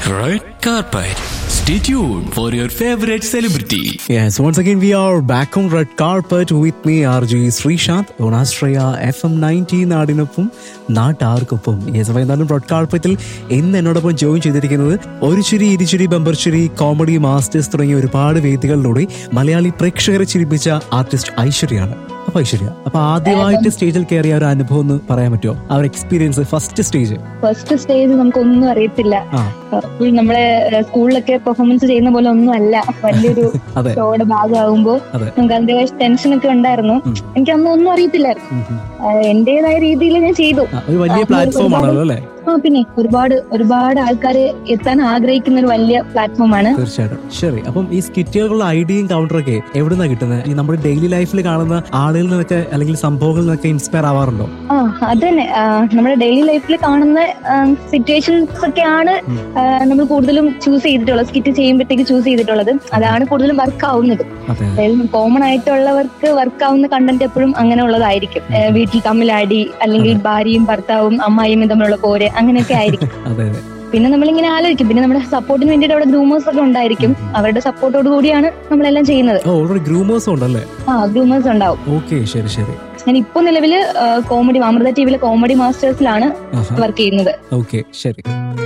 Red carpet. Stay tuned for your favorite celebrity. Yes, once again we are back on red carpet with me RJ Sreesanth on Astraya FM 90 നാടിനൊപ്പം നാട്ടാർക്കൊപ്പം yes അപ്പോൾ എന്തായാലും red കാർപ്പറ്റിൽ ഇന്ന് എന്നോടൊപ്പം join ചെയ്തിരിക്കുന്നത് ഒരു ചിരി ഇരുചിരി ബമ്പർ ചിരി കോമഡി മാസ്റ്റേഴ്സ് തുടങ്ങിയ ഒരുപാട് വേദികളിലൂടെ മലയാളി പ്രേക്ഷകരെ ചിരിപ്പിച്ച ആർട്ടിസ്റ്റ് ഐശ്വര്യയാണ് അപ്പൊ ഐശ്വര്യ അപ്പൊ ആദ്യമായിട്ട് സ്റ്റേജിൽ കയറിയ ഒരു അനുഭവം ഒന്ന് പറയാൻ പറ്റുമോ ആ ഒരു experience first stage first stage നമുക്കൊന്നും അറിയത്തില്ല ആ അപ്പോൾ നമ്മളെ ഏഹ്, സ്കൂളിലൊക്കെ പെർഫോമൻസ് ചെയ്യുന്ന പോലെ ഒന്നും അല്ല വലിയൊരു അതെ ഷോയുടെ ഭാഗമാകുമ്പോ അതെ നമുക്ക് അതിന്റെ ടെൻഷനൊക്കെ ഉണ്ടായിരുന്നു ഉം. എനിക്ക് അന്ന് ഒന്നും അറിയത്തില്ലായിരുന്നു ഉം, ഉം. ആഹ്, എന്റേതായ രീതിയിൽ ഞാൻ ചെയ്തു ആ, ഒരു വലിയ ആ, പ്ലാറ്റ്ഫോം ആണല്ലോ അല്ലേ ആ പിന്നെ ഒരുപാട് ഒരുപാട് ആൾക്കാർ എത്താൻ ആഗ്രഹിക്കുന്ന ഒരു വലിയ പ്ലാറ്റ്ഫോമാണ് തീർച്ചയായിട്ടും ശരി അപ്പം ഈ സ്കിറ്റുകളുടെ ഐഡിയയും കൗണ്ടറൊക്കെ എവിടുന്നാ കിട്ടുന്നത് ഈ നമ്മുടെ ഡെയിലി ലൈഫിൽ കാണുന്ന ആളുകളിൽ നിന്നൊക്കെ അല്ലെങ്കിൽ സംഭവങ്ങളിൽ നിന്നൊക്കെ ഇൻസ്പയർ ആവാറുണ്ടോ ആ അത് തന്നെ ആ, നമ്മുടെ ഡെയിലി ലൈഫിൽ കാണുന്ന സിറ്റുവേഷൻസ് ഒക്കെയാണ് ഉം. ആ, നമ്മൾ കൂടുതലും ചൂസ് ചെയ്തിട്ടുള്ളത് സ്കിറ്റ് ചെയ്യുമ്പോഴത്തേക്ക് ചൂസ് ചെയ്തിട്ടുള്ളത് അതാണ് കൂടുതലും വർക്ക് ആവുന്നത് അതെ അതായത് കോമൺ ആയിട്ടുള്ളവർക്ക് വർക്ക് ആവുന്ന കണ്ടന്റ് എപ്പോഴും അങ്ങനെ ഉള്ളതായിരിക്കും ഏഹ് വീട്ടിൽ തമ്മിലടി അല്ലെങ്കിൽ ഭാര്യയും ഭർത്താവും അമ്മായിയും തമ്മിലുള്ള പോര് അങ്ങനെയൊക്കെ ആയിരിക്കും അതെ അതെ പിന്നെ നമ്മളിങ്ങനെ ആലോചിക്കും പിന്നെ നമ്മുടെ സപ്പോർട്ടിന് വേണ്ടിയിട്ട് അവിടെ ഗ്രൂമേഴ്സ് ഒക്കെ ഉണ്ടായിരിക്കും അവരുടെ സപ്പോർട്ടോട് കൂടിയാണ് നമ്മളെല്ലാം ചെയ്യുന്നത് ഓ ഓൾറെഡി ഗ്രൂമേഴ്സും ഉണ്ടല്ലേ ആ ഗ്രൂമേഴ്സ് ഉണ്ടാവും ഓക്കെ ശരി ശരി ഞാൻ ഇപ്പൊ നിലവില് കോമഡി അമൃത ടിവിയിലെ കോമഡി മാസ്റ്റേഴ്സിലാണ് വർക്ക് ചെയ്യുന്നത് ഓക്കെ ശരി